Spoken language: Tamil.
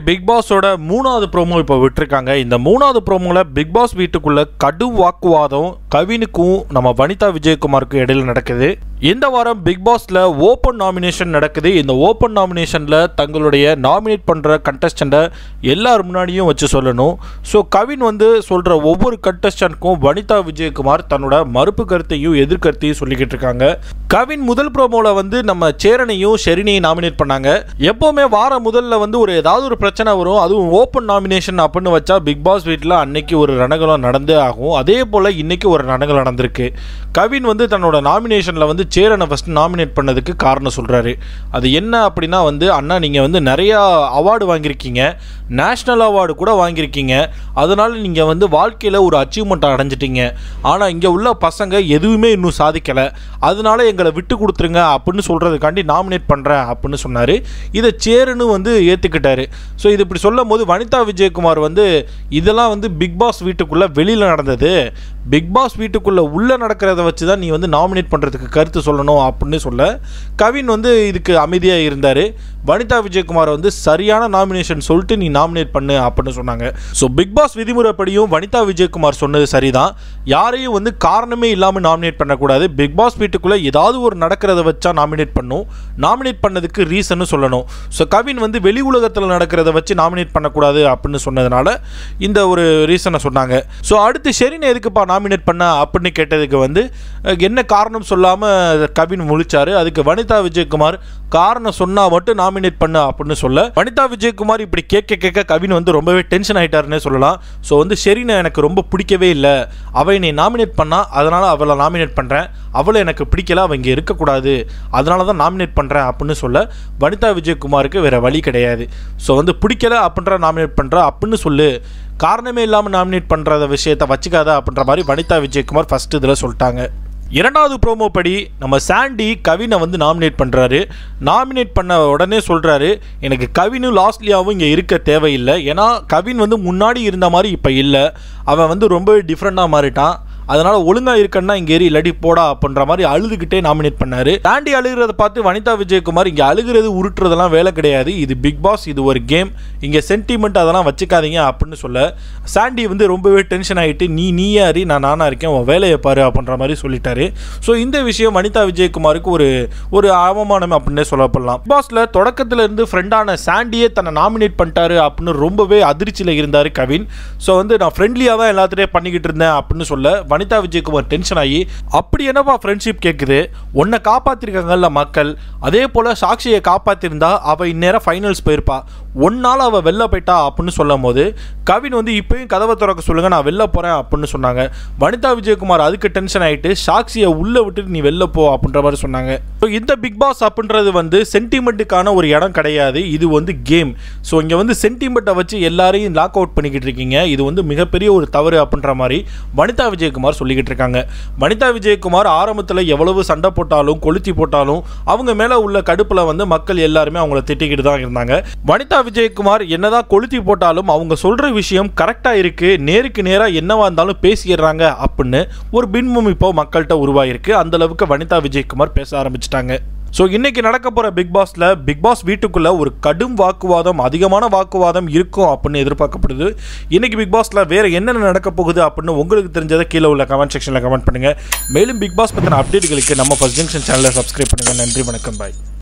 பிக் பாஸோட மூணாவது ப்ரோமோ இப்போ விட்டுருக்காங்க இந்த மூணாவது ப்ரோமோவில் பிக் பாஸ் வீட்டுக்குள்ள கடும் வாக்குவாதம் கவினுக்கும் நம்ம வனிதா விஜயகுமாருக்கும் இடையில நடக்குது இந்த வாரம் பிக் பாஸ்ல ஓப்பன் நாமினேஷன் நடக்குது இந்த ஓப்பன் நாமினேஷனில் தங்களுடைய நாமினேட் பண்ணுற கண்டஸ்டண்ட்டை எல்லார் முன்னாடியும் வச்சு சொல்லணும் ஸோ கவின் வந்து சொல்கிற ஒவ்வொரு கண்டஸ்டன்ட்க்கும் வனிதா விஜயகுமார் தன்னோட மறுப்பு கருத்தையும் எதிர்கருத்தையும் சொல்லிக்கிட்டு இருக்காங்க கவின் முதல் ப்ரோமோவில் வந்து நம்ம சேரனையும் ஷெரினையும் நாமினேட் பண்ணாங்க எப்போவுமே வார முதல்ல வந்து ஒரு ஏதாவது ஒரு பிரச்சனை வரும் அதுவும் ஓப்பன் நாமினேஷன் அப்படின்னு வச்சா பிக் பாஸ் வீட்டில் அன்னைக்கு ஒரு ரணகலம் நடந்தே ஆகும் அதே போல் இன்னைக்கு ஒரு ரணகலம் நடந்திருக்கு கவின் வந்து தன்னோட நாமினேஷனில் வந்து சேரனை ஃபஸ்ட் நாமினேட் பண்ணதுக்கு காரணம் சொல்கிறாரு அது என்ன அப்படின்னா வந்து அண்ணா நீங்கள் வந்து நிறையா அவார்டு வாங்கியிருக்கீங்க நேஷ்னல் அவார்டு கூட வாங்கியிருக்கீங்க அதனால் நீங்கள் வந்து வாழ்க்கையில் ஒரு அச்சீவ்மெண்ட் அடைஞ்சிட்டீங்க ஆனால் இங்கே உள்ள பசங்க எதுவுமே இன்னும் சாதிக்கலை அதனால எங்களை விட்டு கொடுத்துருங்க அப்படின்னு சொல்கிறதுக்காண்டி நாமினேட் பண்ணுறேன் அப்படின்னு சொன்னார் இதை சேருன்னு வந்து ஏற்றுக்கிட்டாரு ஸோ இது இப்படி சொல்லும் போது வனிதா விஜயகுமார் வந்து இதெல்லாம் வந்து பிக் பாஸ் வீட்டுக்குள்ளே வெளியில் நடந்தது பிக் பாஸ் வீட்டுக்குள்ளே உள்ளே நடக்கிறத வச்சு தான் நீ வந்து நாமினேட் பண்ணுறதுக்கு கருத்து சொல்லணும் அப்படின்னு சொல்ல கவின் வந்து இதுக்கு அமைதியாக இருந்தார் வனிதா விஜயகுமார் வந்து சரியான நாமினேஷன் சொல்லிட்டு நீ நாமினேட் பண்ணு அப்படின்னு சொன்னாங்க ஸோ பிக் பாஸ் விதிமுறைப்படியும் வனிதா விஜயகுமார் சொன்னது சரிதான் யாரையும் வந்து காரணமே இல்லாமல் நாமினேட் பண்ணக்கூடாது பிக் பாஸ் வீட்டுக்குள்ளே ஏதாவது ஒரு நடக்கிறத வச்சா நாமினேட் பண்ணும் நாமினேட் பண்ணதுக்கு ரீசன்னு சொல்லணும் ஸோ கவின் வந்து வெளி உலகத்தில் நடக்கிறத வச்சு நாமினேட் பண்ணக்கூடாது அப்படின்னு சொன்னதுனால இந்த ஒரு ரீசனை சொன்னாங்க ஸோ அடுத்து ஷெரின் எதுக்குப்பா நாமினேட் பண்ண அப்படின்னு கேட்டதுக்கு வந்து அஹ், என்ன காரணம் சொல்லாமல் கவின் முழிச்சாரு அதுக்கு வனிதா விஜயகுமார் காரணம் சொன்னால் மட்டும் நாமினேட் பண்ண அப்படின்னு சொல்ல வனிதா விஜயகுமார் இப்படி கேட்க கேட்க கவின் வந்து ரொம்பவே டென்ஷன் ஆயிட்டாருன்னே சொல்லலாம் ஸோ வந்து ஷெரினை எனக்கு ரொம்ப பிடிக்கவே இல்லை அவள் என்னை நாமினேட் பண்ணா அதனால் அவளை நாமினேட் பண்ணுறேன் அவளை எனக்கு பிடிக்கல அவள் இங்கே இருக்கக்கூடாது அதனால தான் நாமினேட் பண்ணுறேன் அப்படின்னு சொல்ல வனிதா விஜயகுமாருக்கு வேறு வழி கிடையாது ஸோ வந்து பிடிக்கல அப்படின்ற நாமினேட் பண்ணுற அப்படின்னு சொல்லு காரணமே இல்லாமல் நாமினேட் பண்ணுற விஷயத்தை வச்சுக்காத அப்படின்ற மாதிரி வனிதா விஜயகுமார் ஃபஸ்ட் இதில் சொல்லிட்டாங்க இரண்டாவது ப்ரோமோ படி நம்ம சாண்டி கவினை வந்து நாமினேட் பண்ணுறாரு நாமினேட் பண்ண உடனே சொல்கிறாரு எனக்கு கவினும் லாஸ்ட்லியாவும் இங்கே இருக்க தேவையில்லை ஏன்னா கவின் வந்து முன்னாடி இருந்த மாதிரி இப்போ இல்லை அவன் வந்து ரொம்பவே டிஃப்ரெண்ட்டாக மாறிட்டான் அதனால் ஒழுங்காக இருக்கன்னா இங்கே ஏறி இல்லாட்டி போடா அப்படின்ற மாதிரி அழுதுகிட்டே நாமினேட் பண்ணாரு சாண்டி அழுகிறத பார்த்து வனிதா விஜயகுமார் இங்கே அழுகிறது உருட்டுறதெல்லாம் வேலை கிடையாது இது பிக் பாஸ் இது ஒரு கேம் இங்கே சென்டிமெண்ட் அதெல்லாம் வச்சுக்காதீங்க அப்படின்னு சொல்ல சாண்டி வந்து ரொம்பவே டென்ஷன் ஆகிட்டு நீ நீயே அறி நான் நானாக இருக்கேன் உன் வேலையை பாரு அப்படின்ற மாதிரி சொல்லிட்டாரு ஸோ இந்த விஷயம் வனிதா விஜயகுமாருக்கு ஒரு ஒரு அவமானம் அப்படின்னே சொல்லப்படலாம் பிக் பாஸ்ல தொடக்கத்துல இருந்து ஃப்ரெண்டான சாண்டியே தன்னை நாமினேட் பண்ணிட்டாரு அப்படின்னு ரொம்பவே அதிர்ச்சியில் இருந்தார் கவின் ஸோ வந்து நான் ஃப்ரெண்ட்லியாக தான் எல்லாத்திலையும் பண்ணிக்கிட்டு இருந்தேன் அப்படின்னு சொல்ல வனிதா விஜயகுமார் டென்ஷன் ஆகி அப்படி என்னப்பா ஃப்ரெண்ட்ஷிப் கேட்குது உன்னை காப்பாற்றிருக்காங்கல்ல மக்கள் அதே போல் சாக்ஷியை காப்பாற்றிருந்தா அவள் இந்நேரம் ஃபைனல்ஸ் போயிருப்பா ஒன்னால் அவள் வெளில போயிட்டா அப்படின்னு சொல்லும் போது கவின் வந்து இப்பயும் கதவை திறக்க சொல்லுங்க நான் வெளில போகிறேன் அப்படின்னு சொன்னாங்க வனிதா விஜயகுமார் அதுக்கு டென்ஷன் ஆகிட்டு சாக்ஷியை உள்ளே விட்டுட்டு நீ வெளில போ அப்படின்ற மாதிரி சொன்னாங்க ஸோ இந்த பிக் பாஸ் அப்படின்றது வந்து சென்டிமெண்ட்டுக்கான ஒரு இடம் கிடையாது இது வந்து கேம் ஸோ இங்கே வந்து சென்டிமெண்ட்டை வச்சு எல்லாரையும் லாக் அவுட் பண்ணிக்கிட்டு இருக்கீங்க இது வந்து மிகப்பெரிய ஒரு தவறு அப்படின்ற மாதிரி வனிதா விஜயகுமார் சொல்லிக்கிட்டு இருக்காங்க வனிதா விஜயகுமார் ஆரம்பத்தில் எவ்வளவு சண்டை போட்டாலும் கொளுத்தி போட்டாலும் அவங்க மேலே உள்ள கடுப்பில் வந்து மக்கள் எல்லாருமே அவங்கள திட்டிக்கிட்டு தான் இருந்தாங்க வனிதா விஜயகுமார் என்னதான் கொளுத்தி போட்டாலும் அவங்க சொல்கிற விஷயம் கரெக்டாக இருக்குது நேருக்கு நேராக என்னவா இருந்தாலும் பேசிடுறாங்க அப்படின்னு ஒரு பின்பம் இப்போ மக்கள்கிட்ட உருவாயிருக்கு அந்த அளவுக்கு வனிதா விஜயகுமார் பேச ஆரம்பிச்சிட்டாங்க ஸோ இன்னைக்கு நடக்க போகிற பிக் பாஸில் பிக் பாஸ் வீட்டுக்குள்ளே ஒரு கடும் வாக்குவாதம் அதிகமான வாக்குவாதம் இருக்கும் அப்படின்னு எதிர்பார்க்கப்படுது இன்னைக்கு பிக் பாஸில் வேறு என்னென்ன நடக்க போகுது அப்படின்னு உங்களுக்கு தெரிஞ்சதை கீழே உள்ள கமெண்ட் செக்ஷனில் கமெண்ட் பண்ணுங்கள் மேலும் பிக் பாஸ் பற்றின அப்டேட்டுகளுக்கு நம்ம ஃபஸ்ட் ஜங்ஷன் சேனலை சப்ஸ்கிரைப் பண்ணுங்கள் நன்றி வணக்கம் பாய்